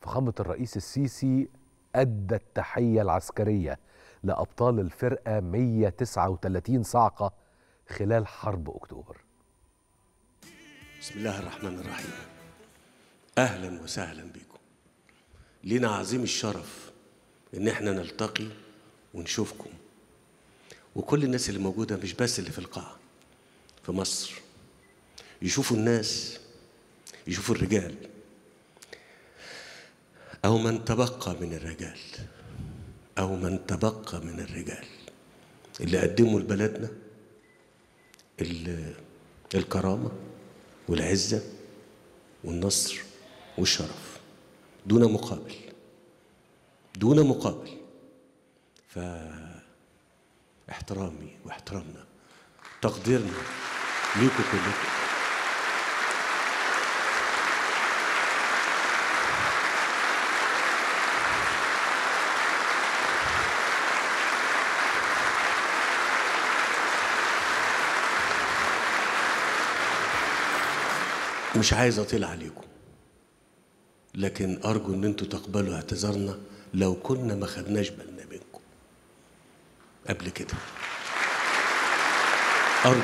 فخامة الرئيس السيسي أدى التحية العسكرية لأبطال الفرقة 139 صاعقة خلال حرب أكتوبر بسم الله الرحمن الرحيم اهلا وسهلا بكم لينا عظيم الشرف ان احنا نلتقي ونشوفكم وكل الناس اللي موجوده مش بس اللي في القاعه في مصر يشوفوا الناس يشوفوا الرجال او من تبقى من الرجال او من تبقى من الرجال اللي قدموا لبلدنا ال- الكرامه والعزه والنصر والشرف دون مقابل دون مقابل ف احترامي واحترامنا تقديرنا ليكم كلكم مش عايز اطيل عليكم لكن ارجو ان انتوا تقبلوا اعتذارنا لو كنا ما خدناش بالنا منكم قبل كده ارجو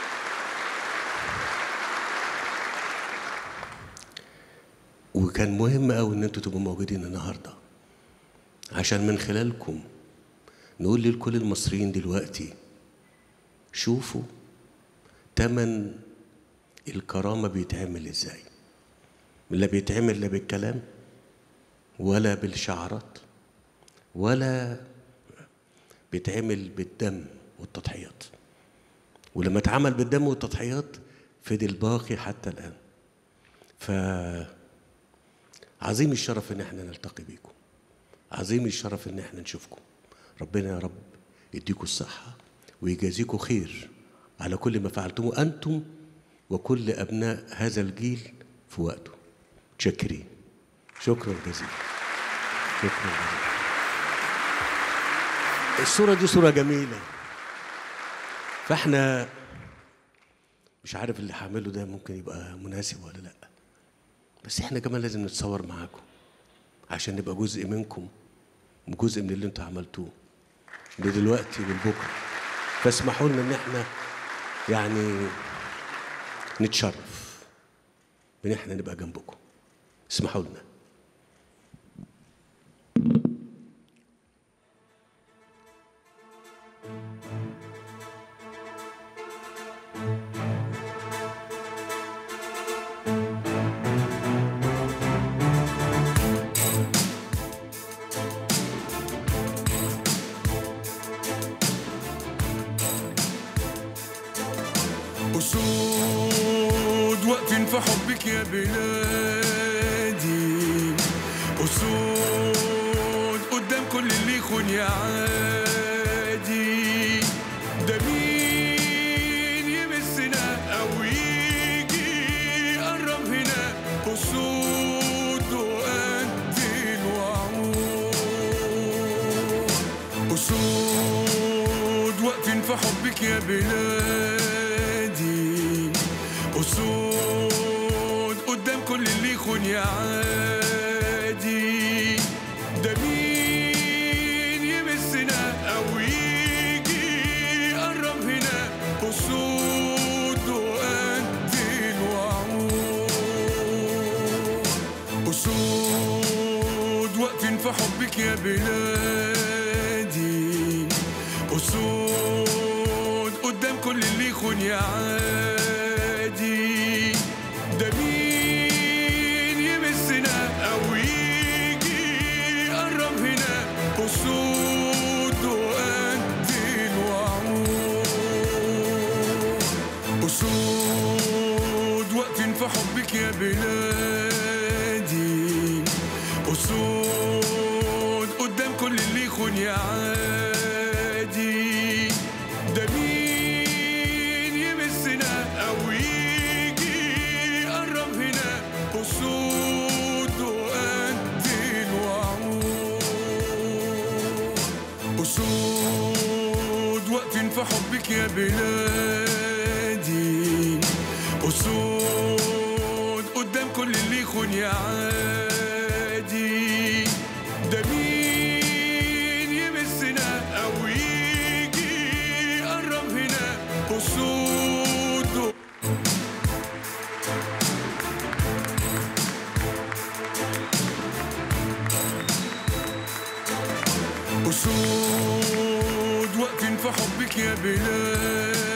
وكان مهم قوي ان انتوا تبقوا موجودين النهارده عشان من خلالكم نقول لكل المصريين دلوقتي شوفوا تمن الكرامة بيتعمل ازاي لا بيتعمل لا بالكلام ولا بالشعارات ولا بيتعمل بالدم والتضحيات ولما اتعمل بالدم والتضحيات فضل باقي حتى الآن ف عظيم الشرف ان احنا نلتقي بيكم عظيم الشرف ان احنا نشوفكم ربنا يا رب يديكم الصحة ويجازيكم خير على كل ما فعلتموه أنتم وكل أبناء هذا الجيل في وقته متشكرين شكرا جزيلا شكرا جزيلا الصورة دي صورة جميلة فاحنا مش عارف اللي هعمله ده ممكن يبقى مناسب ولا لا بس احنا كمان لازم نتصور معاكم عشان نبقى جزء منكم وجزء من اللي انتوا عملتوه لدلوقتي ولبكره فاسمحوا لنا ان احنا يعني نتشرف ان احنا نبقى جنبكم اسمحوا لنا أسود واقفين في حبك يا بلادي أسود قدام كل اللي يخون يا عادي ده مين يمسنا أو يجي يقرب هنا أسود وقد الوعود أسود واقفين في حبك يا بلادي أسود قدام كل اللي يخون يا عادي ده مين يمسنا أو يجي يقرب هنا أسود وقد الوعود أسود واقفين في حبك يا بلادي أسود قدام كل اللي يخون يا عادي ده مين يمسنا أو يجي يقرب هنا أسود وقد الوعود أسود واقفين في حبك يا بلادي أسود قدام كل اللي يخون يا عادي ده مين يمسنا أو يجي يقرب هنا أسود وقد الوعود أسود واقفين في حبك يا بلادي أسود قدام كل اللي يخون يا عادي أسود واقفين في حبك يا بلاد